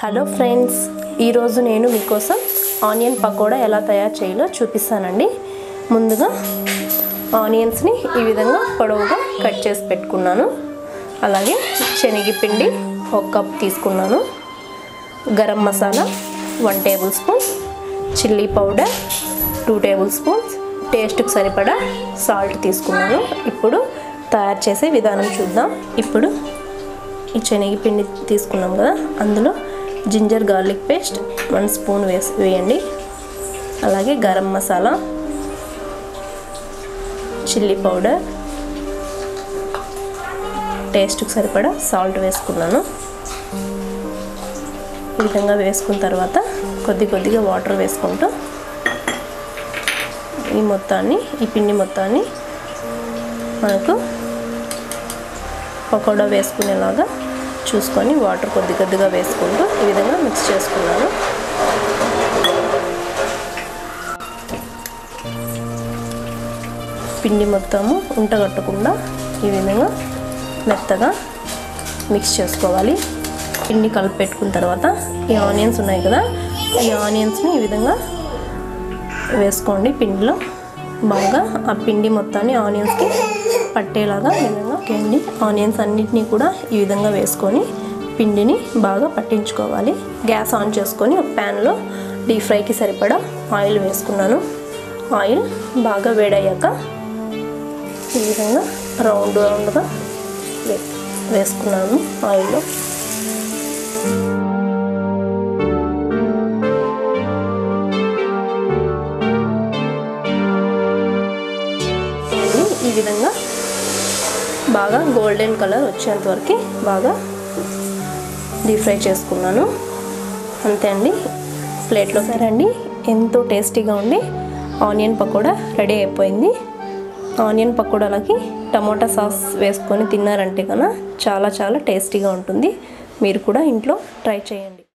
hello friends ఈరోజు నేను మీకోసం ఆనియన్ పకోడా ఎలా తయారు చేయాలో చూపిస్తానండి ముందుగా ఆనియన్స్ని ఈ విధంగా పొడవుగా కట్ చేసి పెట్టుకున్నాను అలాగే శనగపిండి ఒక కప్ తీసుకున్నాను garam masala one tablespoon chilli powder two tablespoons టేస్ట్కి సరిపడా సాల్ట్ తీసుకున్నాను ఇప్పుడు తయారు చేసే విధానం చూద్దాం ఇప్పుడు ఈ శనగపిండి తీసుకున్నాం కదా అందులో ginger garlic paste one spoon వేసి వేయండి అలాగే గరం మసాలా చిల్లీ పౌడర్ టేస్ట్కి సరిపడా సాల్ట్ వేసుకున్నాను ఈ విధంగా వేసుకున్న తర్వాత కొద్ది కొద్దిగా వాటర్ వేసుకుంటూ ఈ మొత్తాన్ని ఈ పిండి మొత్తాన్ని మనకు పకోడా వేసుకునేలాగా చూసుకొని వాటర్ కొద్ది కొద్దిగా వేసుకుంటూ ఈ విధంగా మిక్స్ చేసుకున్నాను పిండి మొత్తము ఉంటగట్టకుండా ఈ విధంగా మెత్తగా మిక్స్ చేసుకోవాలి పిండి కలిపి పెట్టుకున్న తర్వాత ఈ ఆనియన్స్ ఉన్నాయి కదా ఈ ఆనియన్స్ని ఈ విధంగా వేసుకోండి పిండిలో బాగా ఆ పిండి మొత్తాన్ని ఆనియన్స్కి పట్టేలాగా ఈ విధంగా పిండి ఆనియన్స్ అన్నిటినీ కూడా ఈ విధంగా వేసుకొని పిండిని బాగా పట్టించుకోవాలి గ్యాస్ ఆన్ చేసుకొని ఒక ప్యాన్లో డీప్ ఫ్రైకి సరిపడా ఆయిల్ వేసుకున్నాను ఆయిల్ బాగా వేడయ్యాక ఈ విధంగా రౌండ్ రౌండ్గా వే వేసుకున్నాను ఆయిల్లో ఈ విధంగా బాగా గోల్డెన్ కలర్ వచ్చేంత వరకు బాగా డీప్ ఫ్రై చేసుకున్నాను అంతే అండి ప్లేట్లో సరే అండి ఎంతో టేస్టీగా ఉండి ఆనియన్ పకోడా రెడీ అయిపోయింది ఆనియన్ పకోడాలకి టమోటా సాస్ వేసుకొని తిన్నారంటే కన్నా చాలా చాలా టేస్టీగా ఉంటుంది మీరు కూడా ఇంట్లో ట్రై చేయండి